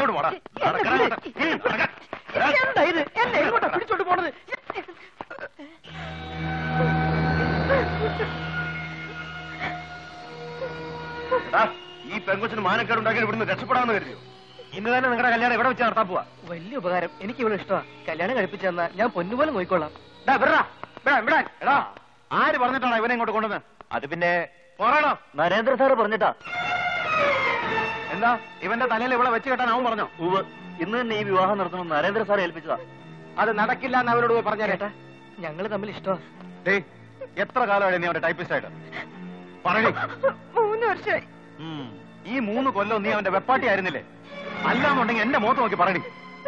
ഇങ്ങോട്ട് പോടാ നടക്കടാ ഇങ്ങോട്ട്. ഉം, നടക്കാൻ. എടാ. എന്താ ഇത് എന്നെ എങ്ങോട്ടാ പിടിച്ചോണ്ട് പോണത് എടാ, ഈ പെങ്കൊച്ചിന് മാനക്കേട് ഉണ്ടാക്കി ഇവിടുന്ന് രക്ഷപ്പെടാമെന്ന് കരുതിയോ ഇന്ന് തന്നെ നിങ്ങളുടെ കല്യാണം ഇവിടെ വെച്ച് നടത്താൻ പോവാ വലിയ ഉപകാരം എനിക്ക് ഇവിടെ ഇഷ്ടമാണ് കല്യാണം കഴിപ്പിച്ചു തന്നാ ഞാൻ പൊന്നുപോലെ നോക്കിക്കൊള്ളാം എടാ, വിടടാ. വിടാൻ, വിടാൻ. എടാ, ആര് പറഞ്ഞിട്ടാണ് ഇവനെ ഇങ്ങോട്ട് കൊണ്ടുവന്ന് അത് പിന്നെ പറയണോ നരേന്ദ്ര സാറ് പറഞ്ഞിട്ടാ എന്താ ഇവന്റെ തലയിൽ ഇവിടെ വെച്ച് കെട്ടാൻ അവൻ പറഞ്ഞോ ഉവ് ഇന്ന് തന്നെ ഈ വിവാഹം നടത്തണം നരേന്ദ്ര സാർ ഏൽപ്പിച്ചതാ അത് നടക്കില്ല എന്ന് അവരോട് പോയി പറഞ്ഞേട്ടാ ചേട്ടാ ഞങ്ങള് തമ്മിൽ ഇഷ്ടമാണ് ഡേയ് എത്ര കാലമായി നീ അവന്റെ ടൈപ്പിസ്റ്റ് ആയിട്ട് പറയണേ മൂന്ന് വർഷമായി ഈ മൂന്ന് കൊല്ലം നീ അവന്റെ വെപ്പാട്ടി ആയിരുന്നില്ലേ അല്ലാന്നുണ്ടെങ്കിൽ എന്റെ മുഖത്ത് നോക്കി പറയണേ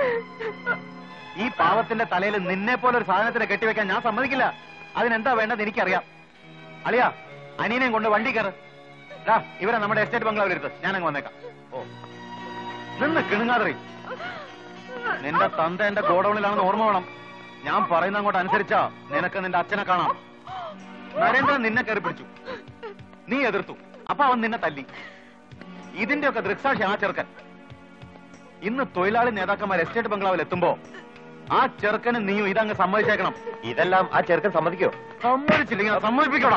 ഈ പാവത്തിന്റെ തലയിൽ നിന്നെ പോലെ ഒരു സാധനത്തിനെ കെട്ടിവെക്കാൻ ഞാൻ സമ്മതിക്കില്ല അതിനെന്താ വേണ്ടത് എനിക്കറിയാം അളിയാ അനിയനെയും കൊണ്ട് വണ്ടി കയറ് ഡാ ഇവരെ നമ്മുടെ എസ്റ്റേറ്റ് ബംഗ്ലാവിലെടുത്ത് ഞാനങ്ങ് വന്നേക്കാം ഓ നിന്ന് കിണുങ്ങാതറി നിന്റെ തന്ത എന്റെ ഗോഡൌണിലാണെന്ന് ഓർമ്മ വേണം ഞാൻ പറയുന്ന അങ്ങോട്ട് അനുസരിച്ചാ നിനക്ക് നിന്റെ അച്ഛനെ കാണാം നരേന്ദ്രൻ നിന്നെ കയറി പിടിച്ചു നീ എതിർത്തു അപ്പൊ അവൻ നിന്നെ തല്ലി ഇതിന്റെയൊക്കെ ദൃക്സാക്ഷി ആ ചെറുക്കൻ ഇന്ന് തൊഴിലാളി നേതാക്കന്മാർ എസ്റ്റേറ്റ് ബംഗ്ലാവിൽ എത്തുമ്പോ ആ ചെറുക്കന് നീയും ഇതങ്ങ് സമ്മതിച്ചേക്കണം ഇതെല്ലാം ആ ചെറുക്കൻ സമ്മതിക്കോ സമ്മതിച്ചില്ലെങ്കിൽ അത് സമ്മതിപ്പിക്കോടാ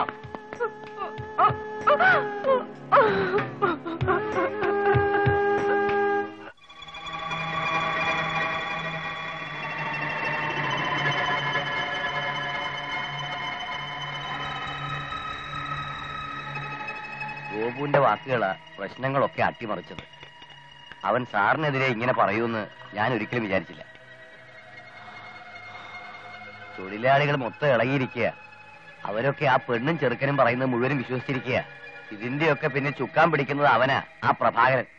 ഗോപുവിന്റെ വാക്കുകളാ പ്രശ്നങ്ങളൊക്കെ അട്ടിമറിച്ചത് അവൻ സാറിനെതിരെ ഇങ്ങനെ പറയൂന്ന് ഞാൻ ഒരിക്കലും വിചാരിച്ചില്ല തൊഴിലാളികൾ മൊത്തം ഇളകിയിരിക്കുക അവരൊക്കെ ആ പെണ്ണും ചെറുക്കനും പറയുന്നത് മുഴുവനും വിശ്വസിച്ചിരിക്കുക ഇതിന്റെയൊക്കെ പിന്നെ ചുക്കാൻ പിടിക്കുന്നത് അവനാ ആ പ്രഭാകരൻ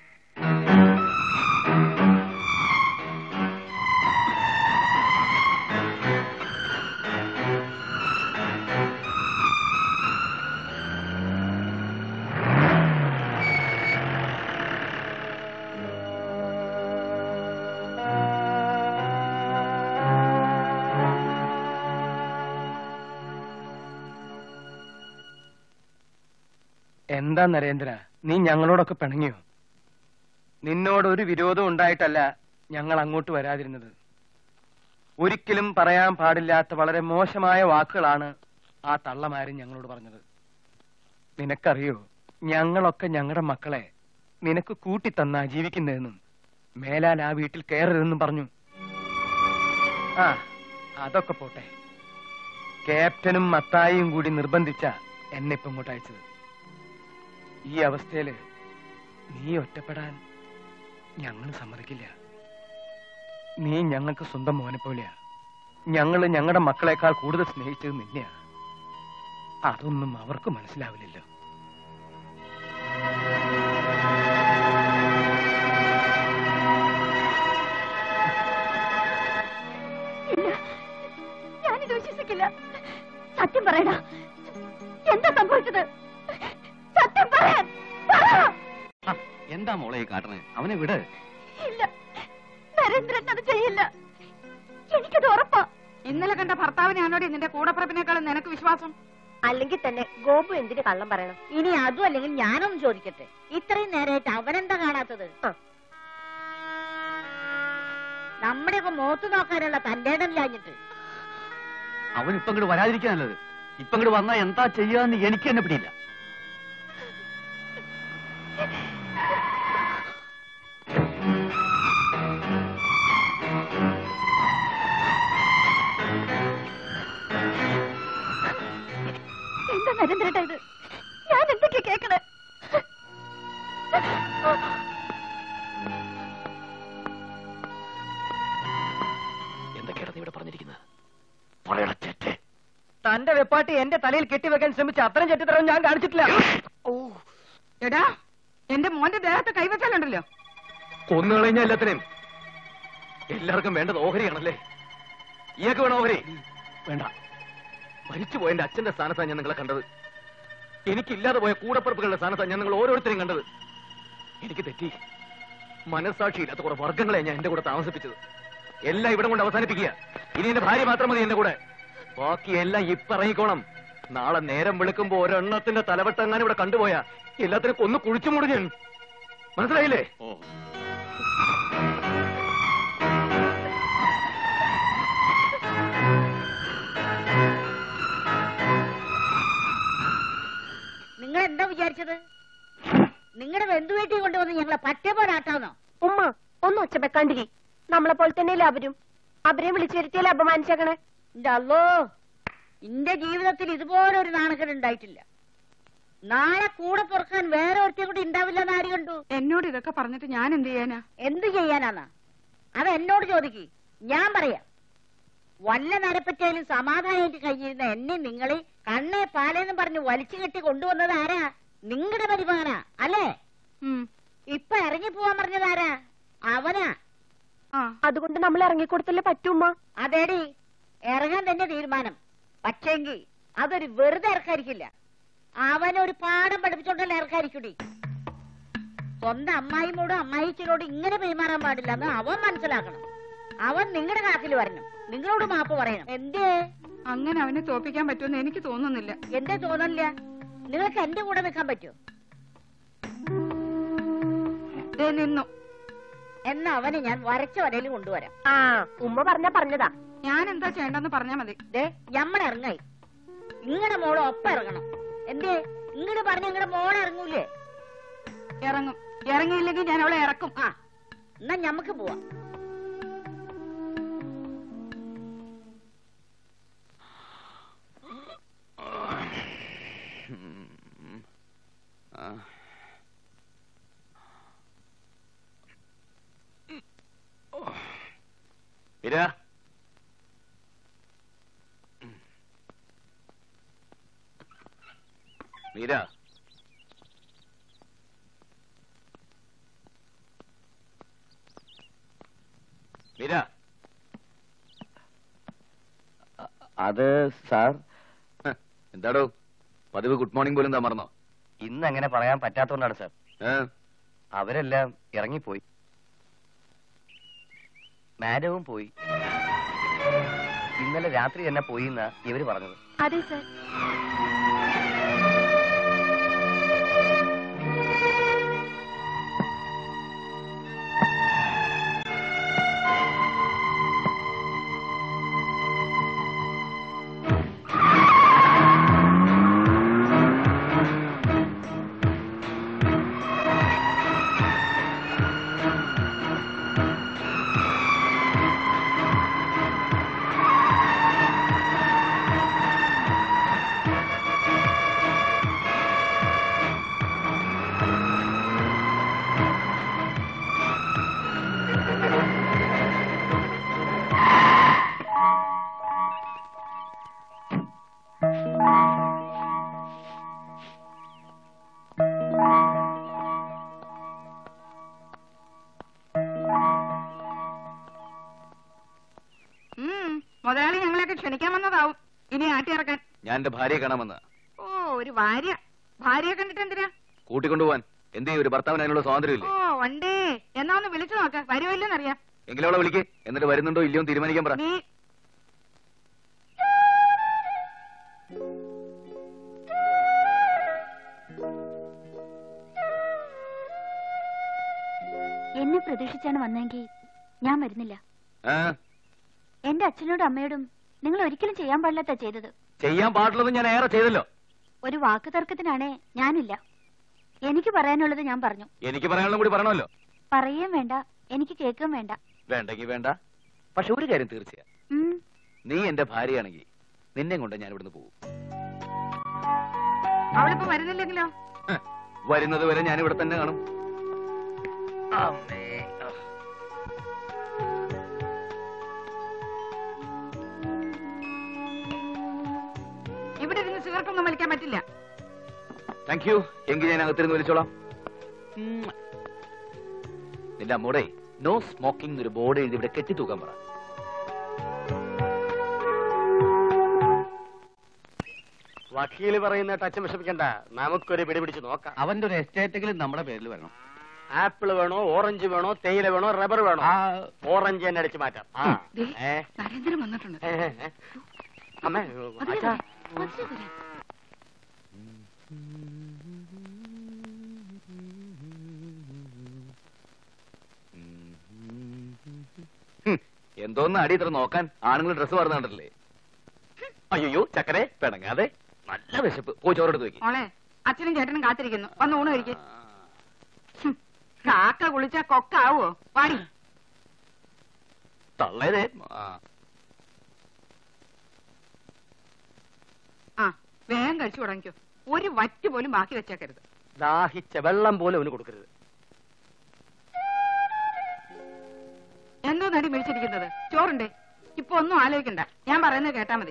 എന്താ നരേന്ദ്ര നീ ഞങ്ങളോടൊക്കെ പിണങ്ങിയോ നിന്നോട് ഒരു വിരോധം ഉണ്ടായിട്ടല്ല ഞങ്ങൾ അങ്ങോട്ട് വരാതിരുന്നത് ഒരിക്കലും പറയാൻ പാടില്ലാത്ത വളരെ മോശമായ വാക്കുകളാണ് ആ തള്ളമാരൻ ഞങ്ങളോട് പറഞ്ഞത് നിനക്കറിയോ ഞങ്ങളൊക്കെ ഞങ്ങളുടെ മക്കളെ നിനക്ക് കൂട്ടിത്തന്നാ ജീവിക്കുന്നതെന്നും മേലാൽ ആ വീട്ടിൽ കയറരുതെന്നും പറഞ്ഞു ആ അതൊക്കെ പോട്ടെ ക്യാപ്റ്റനും മത്തായിയും കൂടി നിർബന്ധിച്ച എന്നെ ഇപ്പൊ ഇങ്ങോട്ട് അയച്ചത് ഈ അവസ്ഥയില് നീ ഒറ്റപ്പെടാൻ ഞങ്ങൾ സമ്മതിക്കില്ല നീ ഞങ്ങൾക്ക് സ്വന്തം മോനെ പോലെയാ ഞങ്ങൾ ഞങ്ങളുടെ മക്കളെക്കാൾ കൂടുതൽ സ്നേഹിച്ചത് നിന്നെയാ അതൊന്നും അവർക്ക് മനസ്സിലാവില്ലല്ലോ ഇല്ല ഞാനിത് വിശ്വസിക്കില്ല സത്യം പറയണ എന്താ സംഭവിച്ചത് സത്യം പറയാൻ പറ! എന്താ മോളെ കാട്ടണേ അവനെ വിട് ഇല്ല നരേന്ദ്രൻ അത് ചെയ്യില്ല എനിക്കത് ഉറപ്പാ ഇന്നലെ കണ്ട ഭർത്താവിനാണോടി നിന്റെ കൂടപ്പിറപ്പിനേക്കാളും നിനക്ക് വിശ്വാസം അല്ലെങ്കിൽ തന്നെ ഗോപു എന്തിന് കള്ളം പറയണം ഇനി അതും അല്ലെങ്കിൽ ഞാനൊന്ന് ചോദിക്കട്ടെ ഇത്രയും നേരമായിട്ട് അവനെന്താ കാണാത്തത് നമ്മുടെയൊക്കെ മുഖത്ത് നോക്കാനുള്ള തന്റെ ഇടമില്ലാഞ്ഞിട്ട് അവൻ ഇപ്പൊ ഇങ്ങോട്ട് വരാതിരിക്കാനല്ലത് ഇപ്പൊ ഇങ്ങോട്ട് വന്നാ എന്താ ചെയ്യാന്ന് എനിക്ക് തന്നെ പിടിയില്ല എന്താ നരേന്ദ്രേട്ടാ ഇത് ഞാൻ എന്തൊക്കെ കേക്കണേ എന്തൊക്കെയാണ് നീ ഇവിടെ പറഞ്ഞിരിക്കുന്നത് പറയണ ചേറ്റേ തന്റെ വെപ്പാട്ടി എന്റെ തലയിൽ കെട്ടിവെക്കാൻ ശ്രമിച്ച അത്രയും ചെറ്റിത്തരം ഞാൻ കാണിച്ചിട്ടില്ല എടാ എന്റെ മോന്റെ ദേഹത്ത് കൈവച്ചാലുണ്ടല്ലോ കൊന്നു കളഞ്ഞ എല്ലാത്തിനെയും എല്ലാവർക്കും വേണ്ടത് ഓഹരിയാണല്ലേ ഇയാൾക്ക് വേണം ഓഹരി വേണ്ട മരിച്ചുപോയ എന്റെ അച്ഛന്റെ സ്ഥാനത്താണ് ഞാൻ നിങ്ങളെ കണ്ടത് എനിക്കില്ലാതെ പോയ കൂടപ്പുറപ്പുകളുടെ സ്ഥാനത്താണ് ഞാൻ നിങ്ങൾ ഓരോരുത്തരെയും കണ്ടത് എനിക്ക് തെറ്റി മനസ്സാക്ഷിയില്ലാത്ത കുറെ വർഗങ്ങളെ ഞാൻ എന്റെ കൂടെ താമസിപ്പിച്ചത് എല്ലാം ഇവിടെ കൊണ്ട് അവസാനിപ്പിക്കുക ഇനി എന്റെ ഭാര്യ മാത്രം മതി എന്റെ കൂടെ ബാക്കി എല്ലാം ഇപ്പിറങ്ങിക്കോണം നാളെ നേരം വിളിക്കുമ്പോ ഒരെണ്ണത്തിന്റെ തലവെട്ടെങ്ങാനും ഇവിടെ കണ്ടുപോയാ എല്ലാത്തിനും കൊന്നു കുഴിച്ചു മൂടി ഞാൻ മനസ്സിലായില്ലേ പച്ചപ്പെക്കാണ്ടിരി നമ്മളെ പോലെ തന്നെയല്ലേ അവരും അവരെയും വിളിച്ചു വരുത്തിയല്ലേ അപമാനിച്ചേക്കണേ എന്റെ അല്ലോ എന്റെ ജീവിതത്തിൽ ഇതുപോലെ ഒരു നാണക്കേട് ഉണ്ടായിട്ടില്ല നാളെ കൂടെ തുറക്കാൻ വേറെ ഒരുത്തി കൂടി ഉണ്ടാവില്ലെന്ന് ആര് കണ്ടു എന്നോട് ഇതൊക്കെ പറഞ്ഞിട്ട് ഞാൻ എന്ത് ചെയ്യാനാ എന്ത് ചെയ്യാനാന്നാ അത് എന്നോട് ചോദിക്ക് ഞാൻ പറയാം വല്ല നരപ്പറ്റായാലും സമാധാനമായിട്ട് കഴിഞ്ഞിരുന്ന എന്നെ നിങ്ങളെ കണ്ണേ പാലേന്ന് പറഞ്ഞ് വലിച്ചു കെട്ടി കൊണ്ടുവന്നത് ആരാ നിങ്ങളുടെ പരിപാലന അല്ലേ ഉം. ഇപ്പൊ ഇറങ്ങി പോവാൻ പറഞ്ഞത് ആരാ അവനാ ആ അതുകൊണ്ട് നമ്മൾ ഇറങ്ങിക്കൊടുത്തല്ലേ പറ്റുമ്മ അതേടി ഇറങ്ങാൻ തന്നെ തീരുമാനം പക്ഷേങ്കി അതൊരു വെറുതെ ഇറക്കായിരിക്കില്ല അവനൊരു പാഠം പഠിപ്പിച്ചോണ്ടല്ലേ ഇറക്കായിരിക്കൂടി സ്വന്തം അമ്മായിമോടും അമ്മായിച്ചനോടും ഇങ്ങനെ പെരുമാറാൻ പാടില്ല എന്ന് അവൻ മനസ്സിലാക്കണം അവൻ നിങ്ങളുടെ കാക്കിൽ വരണം നിങ്ങളോട് മാപ്പ് പറയണം എന്തേ അങ്ങനെ അവനെ തോപ്പിക്കാൻ പറ്റുമെന്ന് എനിക്ക് തോന്നുന്നില്ല എന്തേ തോന്നണില്ല നിങ്ങൾക്ക് എന്റെ കൂടെ നിൽക്കാൻ പറ്റുമോ ദേ നിന്നു എന്നാ അവനെ ഞാൻ വരച്ച വരയിൽ കൊണ്ടുവരാം ആ ഉമ്മ പറഞ്ഞ പറഞ്ഞതാ ഞാൻ എന്താ ചെയ്യണ്ടെന്ന് പറഞ്ഞാ മതി ദേ ഞമ്മടെ ഇറങ്ങായി ഇങ്ങടെ മോള് ഒപ്പം ഇറങ്ങണം എന്തേ ഇങ്ങട് പറഞ്ഞ ഇങ്ങടെ മോളെ ഇറങ്ങൂലേ ഇറങ്ങും ഇറങ്ങിയില്ലെങ്കിൽ ഞാൻ അവളെ ഇറക്കും ആ എന്നാ ഞമ്മക്ക് പോവാം മീര മീര മീര അത് സാർ ഹ, എന്താടോ പതിവ് ഗുഡ് മോർണിംഗ് പോലും എന്താ മറന്നോ ഇന്ന് അങ്ങനെ പറയാൻ പറ്റാത്തോണ്ടാണ് സാർ ഏ? അവരെല്ലാം ഇറങ്ങിപ്പോയി മാഡവും പോയി ഇന്നലെ രാത്രി തന്നെ പോയി എന്നാ ഇവര് പറഞ്ഞത് അതെ സർ ഉം. മുതലാളി ഞങ്ങളെയൊക്കെ ക്ഷണിക്കാൻ വന്നതാവും ഇനി ആട്ടി ഇറക്കാൻ ഞാൻ എന്റെ ഭാര്യയെ കാണാമെന്ന് ഓ ഒരു ഭാര്യ ഭാര്യയെ കണ്ടിട്ട് എന്തിനാ കൂട്ടിക്കൊണ്ടുപോവാൻ എന്തേ ഒരു ഭർത്താവിന് അതിനുള്ള സ്വാതന്ത്ര്യമില്ലേ ഓ വണ്ടേ എന്നാ ഒന്ന് വിളിച്ചു നോക്ക വരുമല്ലോന്നറിയാം എങ്കിലും അവളെ വിളിക്ക് എന്നിട്ട് വരുന്നുണ്ടോ ഇല്ലയോ എന്ന് തീരുമാനിക്കാൻ പറ നീ എന്നെ പ്രതീക്ഷിച്ചാണ് വന്നെങ്കിൽ ഞാൻ വരുന്നില്ല ആ, എന്റെ അച്ഛനോടും അമ്മയോടും നിങ്ങൾ ഒരിക്കലും ചെയ്യാൻ പാടില്ലാത്ത ചെയ്തത് ചെയ്യാൻ പാടുള്ളത് ഞാൻ ഏറെ ചെയ്തല്ലോ ഒരു വാക്ക് തർക്കത്തിനാണേ ഞാനില്ല എനിക്ക് പറയാനുള്ളത് ഞാൻ പറഞ്ഞു എനിക്ക് പറയാനുള്ള കൂടി പറയണമല്ലോ പറയുകയും വേണ്ട എനിക്ക് കേൾക്കുകയും വേണ്ട വേണ്ടെങ്കി വേണ്ട പക്ഷെ ഒരു കാര്യം തീർച്ചയാ ഉം, നീ എന്റെ ഭാര്യയാണെങ്കിൽ നിന്നെ കൊണ്ട് ഞാൻ ഇവിടുന്ന് പോകും അവളിപ്പോ വരുന്നില്ലെങ്കിലോ ഹ്, വരുന്നത് വരെ ഞാൻ ഇവിടെ തന്നെ കാണും ഇവിടെ ഇരുന്ന് സിഗരറ്റ് ഒന്നും വലിക്കാൻ പറ്റില്ല താങ്ക് യു എങ്കിൽ ഞാൻ അകത്തിരുന്ന് വിളിച്ചോളാം ഉം. നിന്റെ അമ്മൂടെ നോ സ്മോക്കിംഗ് ഒരു ബോർഡ് എഴുതി ഇവിടെ കെട്ടിത്തൂക്കാൻ പറ വക്കീല് പറയുന്ന ടച്ച് വിഷമിക്കണ്ട നമുക്കൊരു പിടി പിടിച്ച് നോക്കാം അവന്റെ ഒരു എസ്റ്റേറ്റെങ്കിലും നമ്മുടെ പേരിൽ വരണം ആപ്പിൾ വേണോ ഓറഞ്ച് വേണോ തേയില വേണോ റബ്ബർ വേണോ ഓറഞ്ച് തന്നെ അടിച്ചു മാറ്റാം ആ ദേ, ഏ നരേന്ദ്രൻ വന്നിട്ടുണ്ട് ഏ, ഏ, ഏ. അമ്മേ അച്ഛാ ഹും, എന്തോന്ന് അടി ഇത്ര നോക്കാൻ ആണുങ്ങൾ ഡ്രസ് പറഞ്ഞു കണ്ടിട്ടില്ലേ അയ്യോ ചക്കരെ പിണങ്ങാതെ നല്ല വിശപ്പ് പോയി ചോറെടുത്ത് വെക്കി മോളെ അച്ഛനും ചേട്ടനും കാത്തിരിക്കുന്നു വന്ന് ഊണ് കഴിക്കും കാക്ക കുളിച്ചാ കൊക്കാവോ പാടി തള്ളേതേ ആ വേഗം കഴിച്ചു തുടങ്ങിക്കോ ഒരു വറ്റ് പോലും ബാക്കി വെച്ചേക്കരുത് ദാഹിച്ച വെള്ളം പോലും അവന് കൊടുക്കരുത് എന്തോ നടി മേടിച്ചിരിക്കുന്നത് ചോറുണ്ടേ ഇപ്പൊ ഒന്നും ആലോചിക്കണ്ട ഞാൻ പറയുന്നത് കേട്ടാ മതി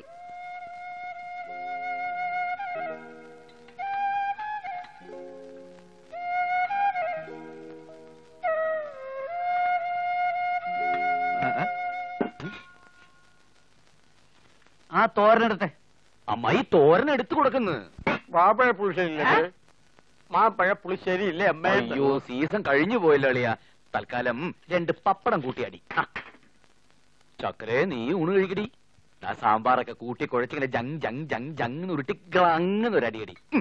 ആ തോരനെടുത്തെ അമ്മായി തോരൻ എടുത്തു കൊടുക്കുന്നു മാപ്പഴ പുളിശ്ശേരി മാപ്പഴ പുളിശ്ശേരി ഇല്ലേ അമ്മ അയ്യോ സീസൺ കഴിഞ്ഞു പോയല്ലോ അളിയ തൽക്കാലം രണ്ട് പപ്പടം കൂട്ടിയടി ആ. ചക്കരെ നീ ഊണ് കഴിക്കടി ആ സാമ്പാറൊക്കെ കൂട്ടി കുഴച്ചിങ്ങനെ ജങ് ജങ് ജങ് ജങ് ഉരുട്ടി അങ്ങനെ ഒരു അടിയടി ഉം.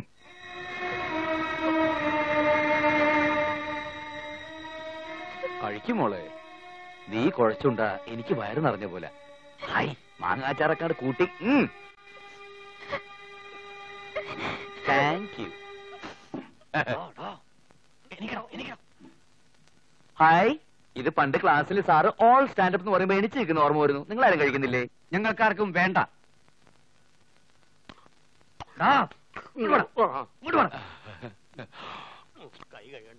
കഴിക്കും മോളെ നീ കുഴച്ചുണ്ട എനിക്ക് വയറ് നിറഞ്ഞ പോലെ ഹായ് മാങ്ങാച്ചാറക്കാട് കൂട്ടി താങ്ക് യു ഹായ് ഇത് പണ്ട് ക്ലാസ്സിൽ സാറ് ഓൾ സ്റ്റാൻഡപ്പ് എന്ന് പറയുമ്പോ എണിച്ച് നിൽക്കുന്ന ഓർമ്മ വരുന്നു നിങ്ങൾ ആരും കഴിക്കുന്നില്ലേ ഞങ്ങൾക്കാർക്കും വേണ്ട ഡാ, ഇങ്ങോട്ട് വാ. ഇങ്ങോട്ട് വാ. കൈ കഴിയണ്ട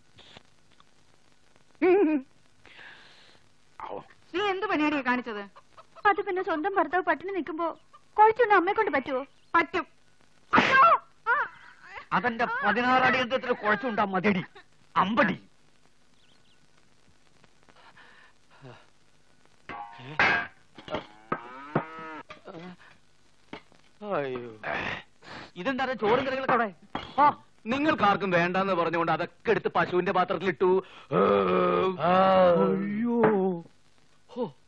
നീ എന്ത് പണിയാടിയാ കാണിച്ചത് അത് പിന്നെ സ്വന്തം ഭർത്താവ് പട്ടിണി നിൽക്കുമ്പോ കുഴച്ചുകൊണ്ട് അമ്മയെ കൊണ്ട് പറ്റുമോ പറ്റും അയ്യോ! ആ! അതെന്റെ പതിനാറടി യന്ത്രത്തിൽ കുഴച്ചുണ്ടാ മതിയടി അമ്പടി അയ്യോ ഇതെന്താ ചോറും കറികളൊക്കെ അവിടെ ആ നിങ്ങൾക്കാർക്കും വേണ്ടെന്ന് പറഞ്ഞുകൊണ്ട് അതൊക്കെ എടുത്ത് പശുവിന്റെ പാത്രത്തിലിട്ടു അയ്യോ ഹോ